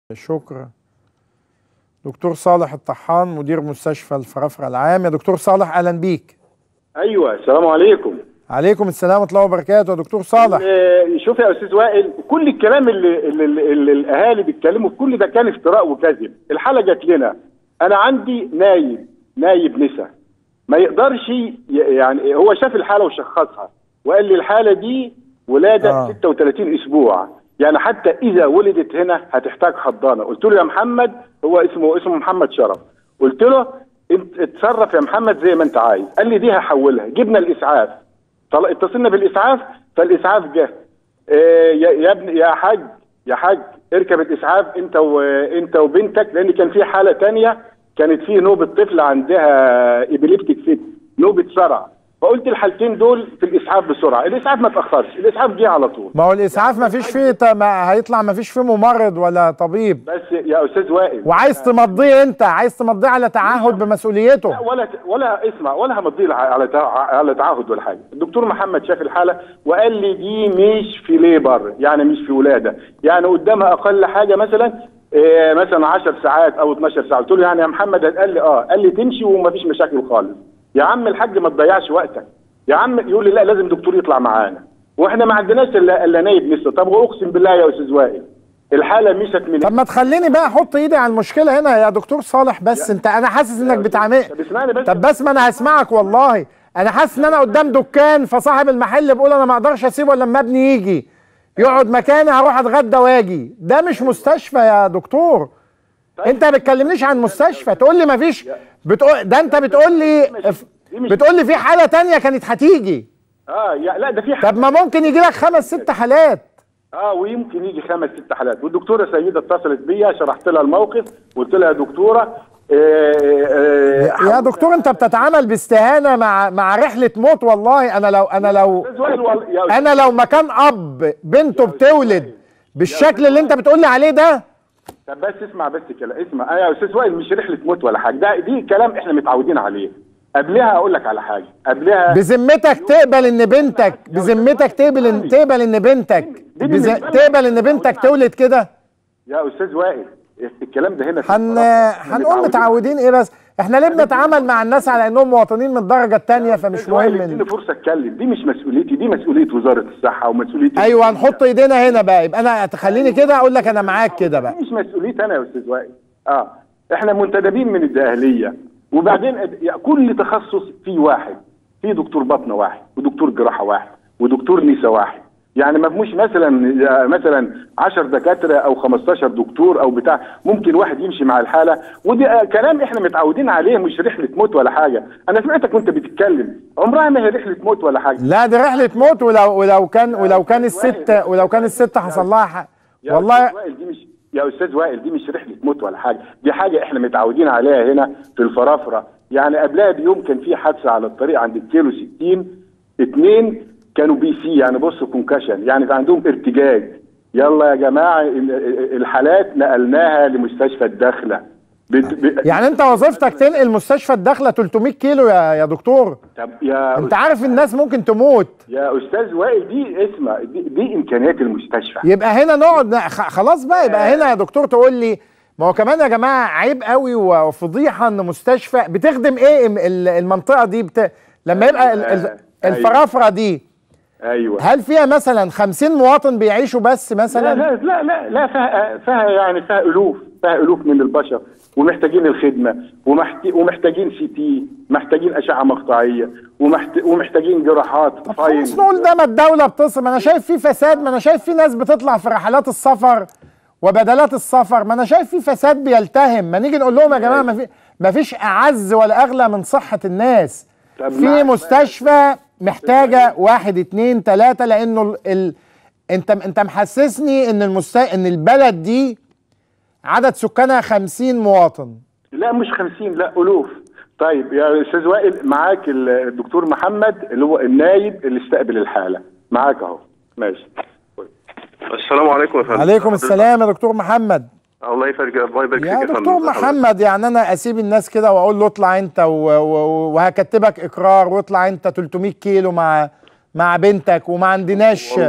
شكرا دكتور صالح الطحان مدير مستشفى الفرافرة العام يا دكتور صالح اهلا بيك ايوه السلام عليكم عليكم السلام ورحمه الله وبركاته يا دكتور صالح آه، شوف يا استاذ وائل كل الكلام اللي, اللي, اللي, اللي الاهالي بيتكلموا كل ده كان افتراء وكذب الحاله جات لنا انا عندي نايب نايب نسا ما يقدرش ي- يعني هو شاف الحاله وشخصها وقال لي الحاله دي ولاده آه. آه. 36 اسبوع يعني حتى اذا ولدت هنا هتحتاج حضانه قلت له يا محمد هو اسمه اسمه محمد شرف قلت له انت اتصرف يا محمد زي ما انت عايز قال لي دي هحولها جبنا الاسعاف طل- اتصلنا بالاسعاف فالاسعاف جه آه، يا يا ابني يا حاج يا حاج اركب الاسعاف انت وانت وبنتك لان كان في حاله تانية كانت في نوبه طفل عندها ابيليبتيك فيت نوبه صرع فقلت الحالتين دول في الاسعاف بسرعه الاسعاف ما تاخرش الاسعاف جه على طول ما هو الاسعاف ما فيش فيه ت- ما هيطلع ما فيش فيه ممرض ولا طبيب بس يا استاذ وائل وعايز تمضيه انت عايز تمضيه على تعهد بمسؤوليته لا ولا ولا اسمع ولا همضي على تع- على تعهد ولا حاجه الدكتور محمد شاف الحاله وقال لي دي مش في ليبر يعني مش في ولاده يعني قدامها اقل حاجه مثلا إيه مثلا 10 ساعات او 12 ساعه قلت له يعني يا محمد قال لي اه قال لي تمشي ومفيش مشاكل خالص يا عم الحاج ما تضيعش وقتك يا عم يقول لي لا لازم دكتور يطلع معانا واحنا ما عندناش الا الا نايب نسا طب واقسم بالله يا استاذ وائل الحاله مشت من طب ما تخليني بقى احط ايدي على المشكله هنا يا دكتور صالح بس انت انا حاسس انك بتعامل طب اسمعني بس طب بس ما انا هسمعك والله انا حاسس ان انا قدام دكان فصاحب المحل بيقول انا ما اقدرش اسيبه الا لما ابني يجي يقعد مكاني هروح اتغدى واجي ده مش مستشفى يا دكتور انت ما بتكلمنيش عن مستشفى تقول لي ما فيش بتقول ده انت بتقول لي دي مش- بتقول لي في حاله تانية كانت هتيجي اه يا لا ده في طب ما ممكن يجي لك خمس ست حالات اه ويمكن يجي خمس ست حالات والدكتوره سيده اتصلت بيا شرحت لها الموقف قلت لها يا دكتوره آه آه يا دكتور انت بتتعامل باستهانه مع مع رحله موت والله انا لو انا لو أستاذ وائل وال- يا انا لو مكان اب بنته بتولد بالشكل اللي انت بتقول لي عليه ده طب بس اسمع بس كلام اسمع آه يا استاذ وائل مش رحله موت ولا حاجه ده دي كلام احنا متعودين عليه قبلها اقول لك على حاجه قبلها بذمتك تقبل ان بنتك بذمتك تقبل ان تقبل ان بنتك بز... تقبل ان بنتك تولد كده يا استاذ وائل الكلام ده هنا في هن الفرافرة. إحنا هنقول متعودين ايه بس احنا ليه بنتعامل مع الناس على انهم مواطنين من الدرجه الثانيه فمش أستاذ وائل، مهم اديني إن- فرصه اتكلم دي مش مسؤوليتي دي مسؤوليه وزاره الصحه ومسؤوليه ايوه هنحط ايدينا هنا بقى يبقى انا تخليني كده اقول لك انا معاك كده بقى دي مش مسؤوليتي انا يا استاذ وائل اه احنا منتدبين من الدقهليه وبعدين أد- يعني كل تخصص فيه واحد في دكتور بطنه واحد ودكتور جراحه واحد ودكتور نساء واحد يعني ما مش مثلا مثلا 10 دكاتره او 15 دكتور او بتاع ممكن واحد يمشي مع الحاله ودي آه، كلام احنا متعودين عليه مش رحله موت ولا حاجه انا سمعتك وانت بتتكلم عمرها ما هي رحله موت ولا حاجه لا دي رحله موت ولو ولو كان ولو كان الست ولو كان الست حصل لها ح- يا والله أستاذ وائل دي مش يا استاذ وائل دي مش رحله موت ولا حاجه دي حاجه احنا متعودين عليها هنا في الفرافره يعني قبلها بيوم كان في حادثه على الطريق عند الكيلو 60 اتنين كانوا بي سي يعني بص كونكشن يعني في عندهم ارتجاج يلا يا جماعه ال- ال- الحالات نقلناها لمستشفى الداخله بت... ب... يعني انت وظيفتك تنقل مستشفى الداخله 300 كيلو يا يا دكتور طب يا انت عارف الناس ممكن تموت يا استاذ وائل دي اسمع دي, دي امكانيات المستشفى يبقى هنا نقعد ن- خ- خلاص بقى يبقى هنا يا دكتور تقول لي ما هو كمان يا جماعه عيب قوي وفضيحه ان مستشفى بتخدم ايه ام- ال- المنطقه دي بت... لما يبقى ال- ال- أيوة. الفرافره دي ايوه هل فيها مثلا 50 مواطن بيعيشوا بس لا مثلا لا لا لا لا فيها فيها يعني فيها الوف فيها الوف من البشر ومحتاجين الخدمه ومحت- ومحتاجين سي تي محتاجين اشعه مقطعيه ومحت- ومحتاجين جراحات طب فاين خلاص نقول ده ما الدوله بتصرف ما انا شايف في فساد ما انا شايف في ناس بتطلع في رحلات السفر وبدلات السفر ما انا شايف في فساد بيلتهم ما نيجي نقول لهم يا جماعه ما في ما فيش اعز ولا اغلى من صحه الناس طب في معاك- مستشفى محتاجه واحد اتنين تلاته لانه ال... ال... انت انت محسسني ان المست... ان البلد دي عدد سكانها 50 مواطن لا مش 50 لا الوف طيب يا استاذ وائل معاك ال- الدكتور محمد اللي هو النايب اللي استقبل الحاله معاك اهو ماشي السلام عليكم يا فندم عليكم السلام يا دكتور محمد الله يفرج الله يبارك فيك يا فندم. دكتور محمد يعني انا اسيب الناس كده واقول له اطلع انت و- و- وهكتبك اقرار واطلع انت 300 كيلو مع مع بنتك وما عندناش والله-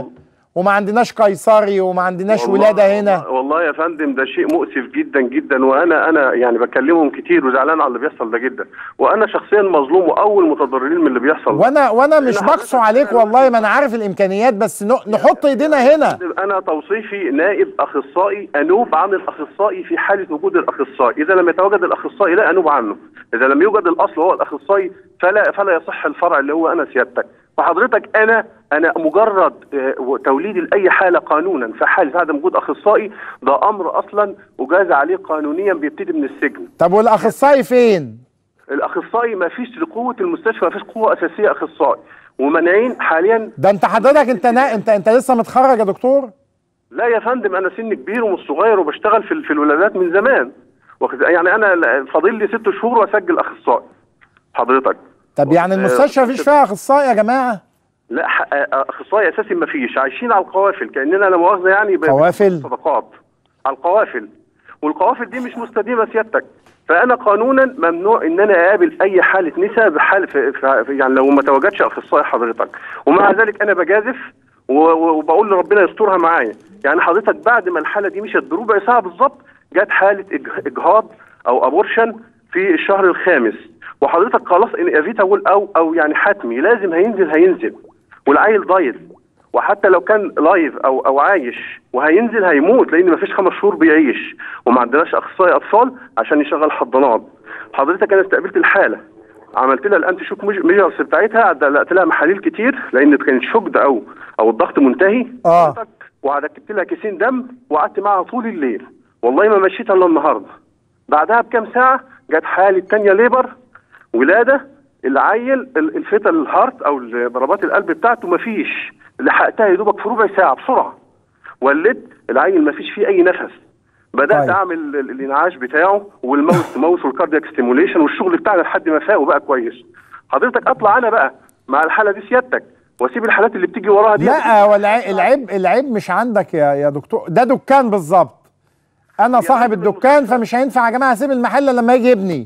وما عندناش قيصري وما عندناش والله- ولاده هنا والله يا فندم ده شيء مؤسف جدا جدا وانا انا يعني بكلمهم كتير وزعلان على اللي بيحصل ده جدا وانا شخصيا مظلوم واول متضررين من اللي بيحصل ده. وانا وانا مش لأن بقسو حضرتك عليك أنا- والله ما انا عارف الامكانيات بس ن- نحط ايدينا هنا انا توصيفي نائب اخصائي انوب عن الاخصائي في حاله وجود الاخصائي اذا لم يتواجد الاخصائي لا انوب عنه اذا لم يوجد الاصل هو الاخصائي فلا فلا يصح الفرع اللي هو انا سيادتك فحضرتك انا انا مجرد آه، توليدي لاي حاله قانونا في حاله عدم وجود اخصائي ده امر اصلا اجاز عليه قانونيا بيبتدي من السجن طب والاخصائي فين الاخصائي ما فيش لقوه المستشفى ما فيش قوه اساسيه اخصائي ومانعين حاليا ده انت حضرتك انت نا... انت انت لسه متخرج يا دكتور لا يا فندم انا سن كبير ومش صغير وبشتغل في في الولادات من زمان واخد يعني انا ل- فاضل لي ست شهور واسجل اخصائي حضرتك طب يعني المستشفى مفيش فيها اخصائي يا جماعه لا ح- اخصائي اساسي ما فيش عايشين على القوافل كاننا لا مؤاخذه يعني ب- قوافل؟ صدقات على القوافل والقوافل دي مش مستديمه سيادتك فانا قانونا ممنوع ان انا اقابل اي حاله نساء بحال في في في- يعني لو ما تواجدش اخصائي حضرتك ومع ذلك انا بجازف و- و- وبقول لربنا يسترها معايا يعني حضرتك بعد ما الحاله دي مشت بربع ساعه بالظبط جت حاله إج- اجهاض او ابورشن في الشهر الخامس وحضرتك خلاص ان افيتابل او او يعني حتمي لازم هينزل هينزل والعيل ضايل وحتى لو كان لايف او او عايش وهينزل هيموت لان مفيش خمس شهور بيعيش وما عندناش اخصائي اطفال عشان يشغل حضانات حضرتك انا استقبلت الحاله عملت لها الانتي شوك ميج- ميجرز بتاعتها عدلت لها محاليل كتير لان كان الشوك ده او او الضغط منتهي آه. حضرتك وركبت لها كيسين دم وقعدت معاها طول الليل والله ما مشيت الا النهارده بعدها بكام ساعه جت حاله تانية ليبر ولاده العيل ال- الفيتال الهارت او ضربات القلب بتاعته مفيش لحقتها يا دوبك في ربع ساعه بسرعه ولدت العيل مفيش فيه اي نفس بدات طيب. طيب. اعمل ال- الانعاش بتاعه والماوس ماوس والكاردياك ستيموليشن والشغل بتاعنا لحد ما فاق وبقى كويس حضرتك اطلع انا بقى مع الحاله دي سيادتك واسيب الحالات اللي بتيجي وراها دي لا والع- العيب العيب مش عندك يا يا دكتور ده دكان بالظبط انا صاحب فندم الدكان فمش هينفع يا جماعه اسيب المحل لما يجي ابني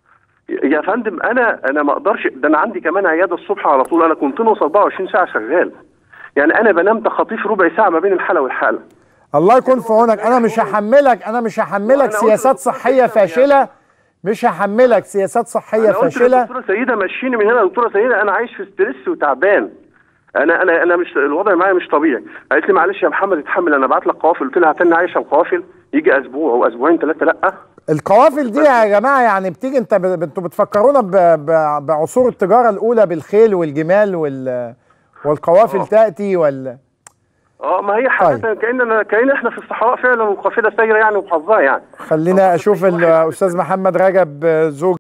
يا فندم انا انا ما اقدرش ده انا عندي كمان عياده الصبح على طول انا كنت نص 24 ساعه شغال يعني انا بنام تخطيف ربع ساعه ما بين الحاله والحاله الله يكون في عونك انا مش هحملك انا مش هحملك وأنا قلت سياسات للدكتورة صحيه سيدة فاشله مش هحملك سياسات صحيه انا قلت فاشله للدكتوره سيده مشيني من هنا يا دكتوره سيده انا عايش في ستريس وتعبان انا انا انا مش الوضع معايا مش طبيعي قالت لي معلش يا محمد اتحمل انا ابعت لك قوافل قلت لها هتني عايشه القوافل يجي اسبوع او اسبوعين ثلاثه لا القوافل دي يا جماعه يعني بتيجي انت ب- انتوا بتفكرونا ب- ب- بعصور التجاره الاولى بالخيل والجمال وال والقوافل آه. تاتي وال اه ما هي حقيقه كاننا كان احنا في الصحراء فعلا والقافله سايره يعني وحظها يعني خلينا اشوف الاستاذ محمد رجب زوج